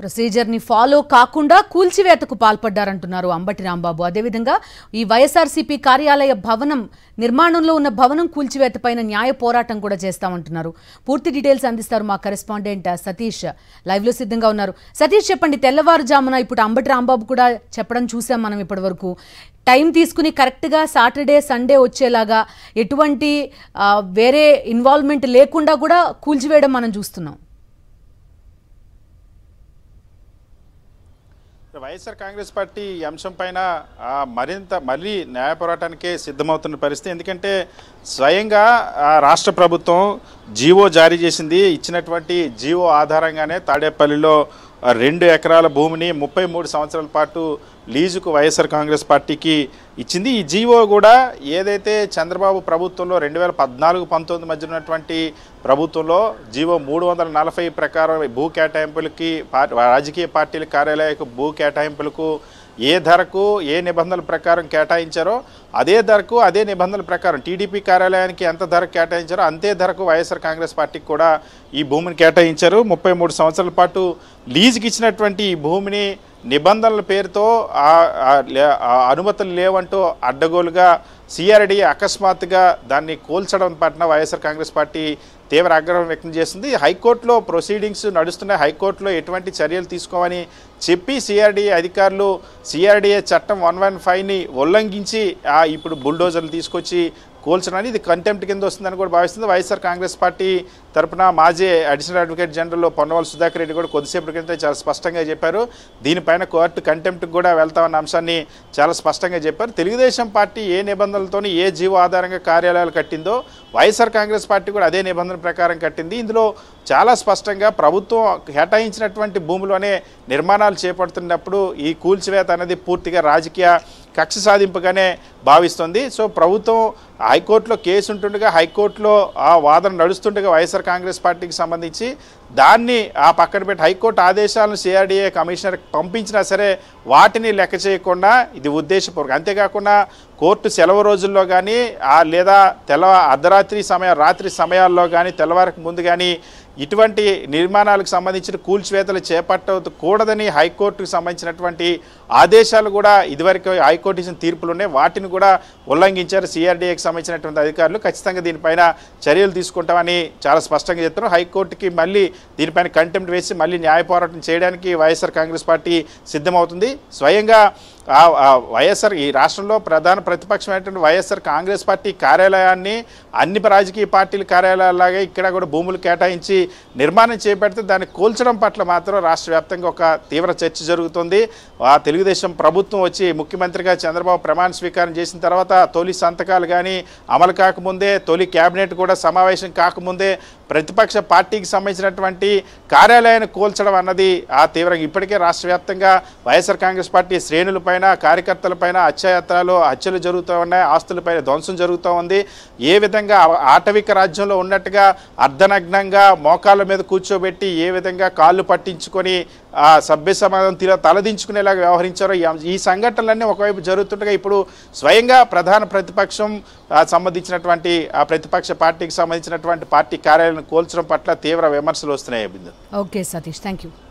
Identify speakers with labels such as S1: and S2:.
S1: ప్రొసీజర్ని follow కాకుండా కూల్చివేతకు పాల్పడ్డారంటున్నారు అంబటి రాంబాబు అదేవిధంగా ఈ వైఎస్ఆర్సీపీ కార్యాలయ భవనం నిర్మాణంలో ఉన్న భవనం కూల్చివేత పైన న్యాయ పోరాటం కూడా చేస్తామంటున్నారు పూర్తి డీటెయిల్స్ అందిస్తారు మా కరెస్పాండెంట్ సతీష్ లైవ్ లో సిద్ధంగా ఉన్నారు సతీష్ చెప్పండి తెల్లవారుజామున ఇప్పుడు అంబటి రాంబాబు కూడా చెప్పడం చూసాం మనం ఇప్పటి వరకు టైం తీసుకుని కరెక్ట్గా సాటర్డే సండే వచ్చేలాగా ఎటువంటి ఆ, వేరే ఇన్వాల్వ్మెంట్ లేకుండా కూడా కూల్చివేయడం మనం చూస్తున్నాం
S2: వైఎస్ఆర్ కాంగ్రెస్ పార్టీ ఈ అంశం పైన ఆ, మరింత మళ్ళీ న్యాయ పోరాటానికే సిద్ధమవుతున్న పరిస్థితి ఎందుకంటే స్వయంగా ఆ, రాష్ట్ర ప్రభుత్వం జీవో జారీ చేసింది ఇచ్చినటువంటి జీవో ఆధారంగానే తాడేపల్లిలో ఆ, రెండు ఎకరాల భూమిని ముప్పై మూడు సంవత్సరాల పాటు లీజుకు వైఎస్ఆర్ కాంగ్రెస్ పార్టీకి ఇచ్చింది ఈ జీవో కూడా ఏదైతే చంద్రబాబు ప్రభుత్వంలో రెండు వేల పద్నాలుగు పంతొమ్మిది మధ్య ఉన్నటువంటి ప్రభుత్వంలో జీవో మూడు వందల నలభై ప్రకారం భూ కేటాయింపులకి పార్- రాజకీయ పార్టీల కార్యాలయకు భూ కేటాయింపులకు ఏ ధరకు ఏ నిబంధనల ప్రకారం కేటాయించారో అదే ధరకు అదే నిబంధనల ప్రకారం టీడీపీ కార్యాలయానికి ఎంత ధర కేటాయించారో అంతే ధరకు వైఎస్ఆర్ కాంగ్రెస్ పార్టీకి కూడా ఈ భూమిని కేటాయించారు ముప్పై మూడు సంవత్సరాల పాటు లీజుకి ఇచ్చినటువంటి ఈ భూమిని నిబంధనల పేరుతో ఆ- ఆ లే- ఆ అనుమతులు లేవంటూ అడ్డగోలుగా సిఆర్డి అకస్మాత్తుగా దాన్ని కూల్చడం పట్ల వైఎస్ఆర్ కాంగ్రెస్ పార్టీ తీవ్ర ఆగ్రహం వ్యక్తం చేస్తుంది హైకోర్టులో ప్రొసీడింగ్స్ నడుస్తున్నాయి హైకోర్టులో ఎటువంటి చర్యలు తీసుకోమని చెప్పి సిఆర్డీఏ అధికారులు సిఆర్డీఏ చట్టం వన్ వన్ ఫైవ్ని ఉల్లంఘించి ఆ ఇప్పుడు బుల్డోజర్లు తీసుకొచ్చి కూల్చడానికి ఇది కంటెంప్ట్ కింద వస్తుందని కూడా భావిస్తుంది వైఎస్ఆర్ కాంగ్రెస్ పార్టీ తరపున మాజీ additional advocate general Ponnavolu Sudhakar Reddy కూడా కొద్దిసేపటి క్రితం చాలా స్పష్టంగా చెప్పారు దీనిపైన కోర్టు కంటెంప్ట్ కూడా వెళ్తామన్న అంశాన్ని చాలా స్పష్టంగా చెప్పారు తెలుగుదేశం పార్టీ ఏ నిబంధనలతోని ఏ జీవో ఆధారంగా కార్యాలయాలు కట్టిందో వైఎస్ఆర్ కాంగ్రెస్ పార్టీ కూడా అదే నిబంధన ప్రకారం కట్టింది ఇందులో చాలా స్పష్టంగా ప్రభుత్వం కేటాయించినటువంటి భూమిలోనే నిర్మాణాలు చేపడుతున్నప్పుడు ఈ కూల్చివేత అనేది పూర్తిగా రాజకీయ కక్ష సాధింపుగానే భావిస్తుంది సో ప్రభుత్వం హైకోర్టులో కేసు ఉంటుండగా హైకోర్టులో ఆ వాదన నడుస్తుండగా వైఎస్ఆర్ కాంగ్రెస్ పార్టీకి సంబంధించి దాన్ని ఆ పక్కన పెట్టి హైకోర్టు ఆదేశాలను సిఆర్డీఏ కమిషనర్ పంపించినా సరే వాటిని లెక్క చేయకుండా ఇది ఉద్దేశపూర్వకం అంతేకాకుండా కోర్టు సెలవు రోజుల్లో కానీ ఆ లేదా తెల్ల అర్ధరాత్రి సమయం రాత్రి సమయాల్లో కానీ తెల్లవారికి ముందు కానీ ఇటువంటి నిర్మాణాలకు సంబంధించిన కూల్చివేతలు చేపట్టకూడదని హైకోర్టుకు సంబంధించినటువంటి ఆదేశాలు కూడా ఇదివరకు హైకోర్టు ఇచ్చిన తీర్పులు ఉన్నాయి వాటిని కూడా ఉల్లంఘించారు సిఆర్డీఏకి సంబంధించినటువంటి అధికారులు ఖచ్చితంగా దీనిపైన చర్యలు తీసుకుంటామని చాలా స్పష్టంగా చెప్తున్నారు హైకోర్టుకి మళ్ళీ దీనిపైన కంటెంప్ట్ వేసి మళ్ళీ న్యాయ పోరాటం చేయడానికి వైఎస్ఆర్ కాంగ్రెస్ పార్టీ సిద్ధమవుతుంది స్వయంగా ఆ ఆ వైఎస్ఆర్ ఈ రాష్ట్రంలో ప్రధాన ప్రతిపక్షమైనటువంటి వైఎస్ఆర్ కాంగ్రెస్ పార్టీ కార్యాలయాన్ని అన్ని రాజకీయ పార్టీల కార్యాలయాలాగా ఇక్కడ కూడా భూములు కేటాయించి నిర్మాణం చేపడితే దాన్ని కూల్చడం పట్ల మాత్రం రాష్ట్ర వ్యాప్తంగా ఒక తీవ్ర చర్చ జరుగుతుంది ఆ తెలుగుదేశం ప్రభుత్వం వచ్చి ముఖ్యమంత్రిగా చంద్రబాబు ప్రమాణ స్వీకారం చేసిన తర్వాత తొలి సంతకాలు కానీ అమలు కాకముందే తొలి కేబినెట్ కూడా సమావేశం కాకముందే ప్రతిపక్ష పార్టీకి సంబంధించినటువంటి కార్యాలయాన్ని కూల్చడం అన్నది ఆ తీవ్రంగా ఇప్పటికే రాష్ట్ర వ్యాప్తంగా వైఎస్ఆర్ కాంగ్రెస్ పార్టీ శ్రేణులపైన కార్యకర్తలపైన హత్యాయాత్రలు హత్యలు జరుగుతూ ఉన్నాయి ఆస్తులపైన ధ్వంసం జరుగుతూ ఉంది ఏ విధంగా ఆ- ఆటవిక రాజ్యంలో ఉన్నట్టుగా అర్ధనగ్నంగా మోకాళ్ళ మీద కూర్చోబెట్టి ఏ విధంగా కాళ్ళు పట్టించుకొని ఆ సభ్య సమాజం తీర తలదించుకునేలాగా వ్యవహరించారో ఈ అంశ- ఈ సంఘటనలన్నీ ఒకవైపు జరుగుతుండగా ఇప్పుడు స్వయంగా ప్రధాన ప్రతిపక్షం ఆ, సంబంధించినటువంటి ఆ ప్రతిపక్ష పార్టీకి సంబంధించినటువంటి పార్టీ కార్యాలయాలను కూల్చడం పట్ల తీవ్ర విమర్శలు వస్తున్నాయి Bindu
S1: okay Satish thank you